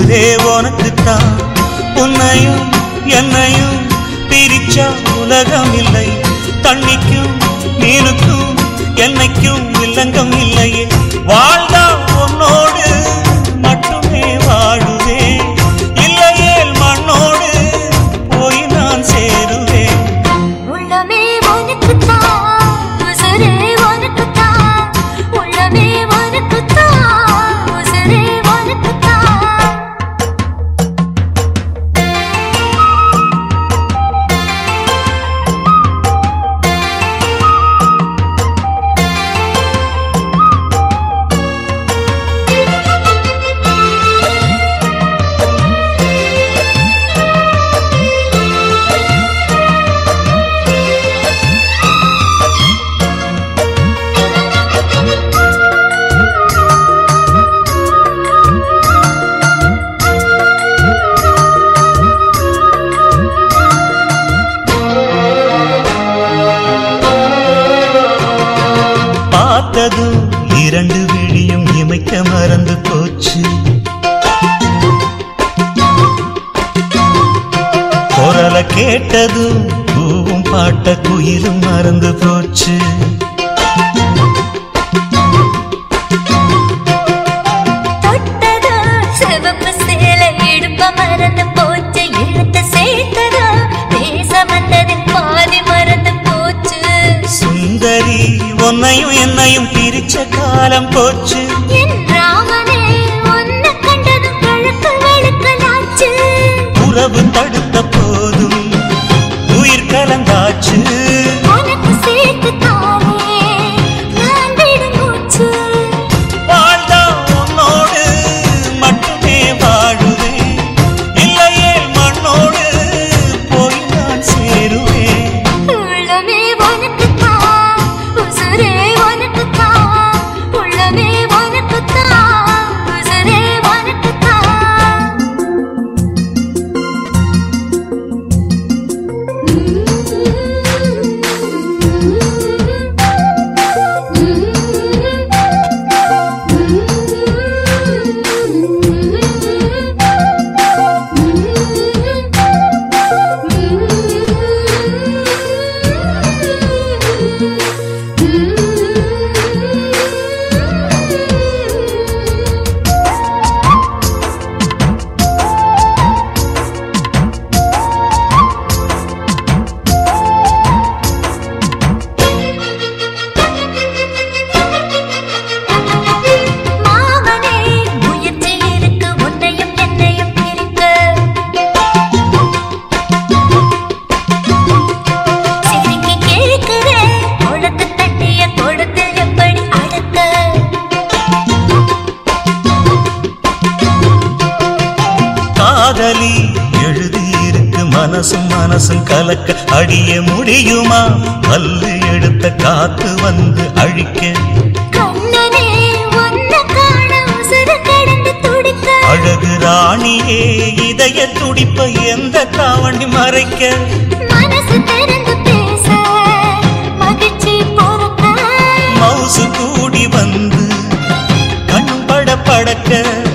உசுரே உனக்குத்தான் உன்னையும் என்னையும் பிரிச்சா உலகம் இல்லை தண்ணிக்கும் மீனுக்கும் என்னைக்கும் வில்லங்கம் இல்லையே வாழ்ந்தா உன்னோடு மட்டுமே வாழுவேன் இல்லையேல் மண்ணோடு போய் நான் சேருவேன் உள்ளமே உனக்குத்தான் உசுரே உனக்குத்தான் உள்ளமே உனக்குத்தான் உசுரே உனக்குத்தான் பார்த்ததும் இரண்டு விழியும் இமைக்க மறந்து போச்சு குரலை கேட்டதும் பூவும் பாட்ட குயிலும் மறந்து போச்சு தொட்டதோ சிவப்பு சேலை இடுப்ப மறந்து போச்சு இழுத்து சேர்த்ததோ பேச வந்ததில் பாதி மறந்து போச்சு சுந்தரி உன்னையும் என்னையும் பிரிச்ச காலம் போச்சு என் ராமனே உன்னை கண்டதும் கழுத்து வெளுக்கலாச்சு உறவு தடுத்த போதும் உயிர் கலந்தாச்சு உனக்கு சேர்த்து தானே நான் விடும் மூச்சு வாழ்ந்தா உன்னோடு மட்டுமே வாழுவேன் இல்லையே மண்ணோடு போய் நான் சேருவேன் உள்ளமே உனக்குத்தான் உசுரே உனக்குத்தான் உள்ளமே உனக்குத்தான் உசுரே உனக்குத்தான் மாமனே முயற்சி இருக்கு உன்னையும் என்னையும் பிரிக்க சிரிக்கி கேட்கிறேன் குளத்து தண்ணிய கொடுத்து எப்படி அடக்க காதலி எழுதியிருக்கு மனசும் மனசும் கலக்க அடிய முடியுமா பல்லு எடுத்த காத்து வந்து அழிக்க கண்ணனே உன்னை காண உசுறு கடந்து துடிக்க அழகு ராணியே இதய துடிப்ப எந்த காவண்டி மறைக்க மனசு திறந்து பேச மகிழ்ச்சி பொறுக்க மவுசு கூடி வந்து கண் பட படக்க